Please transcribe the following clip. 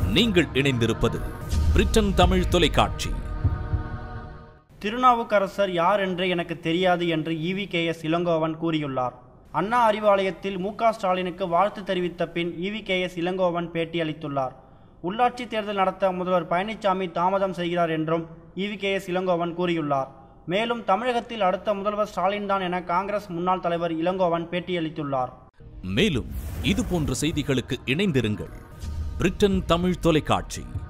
நீங்கள் இணைந்திருப்பது பிரிட்டன் தமிழ் தொலைக்காட்சி திருநாவுக்கரசர் யார் என்று எனக்கு தெரியாது என்று ஈவி கே எஸ் இளங்கோவன் கூறியுள்ளார் அண்ணா அறிவாலயத்தில் மு க ஸ்டாலினுக்கு வாழ்த்து தெரிவித்த பின் ஈவி கே எஸ் இளங்கோவன் பேட்டியளித்துள்ளார் உள்ளாட்சி தேர்தல் நடத்த முதல்வர் பழனிசாமி தாமதம் செய்கிறார் என்றும் ஈவி கே எஸ் இளங்கோவன் கூறியுள்ளார் மேலும் தமிழகத்தில் அடுத்த முதல்வர் ஸ்டாலின் தான் என காங்கிரஸ் முன்னாள் தலைவர் இளங்கோவன் பேட்டியளித்துள்ளார் மேலும் இது போன்ற செய்திகளுக்கு இணைந்திருங்கள் பிரிட்டன் தமிழ் தொலைக்காட்சி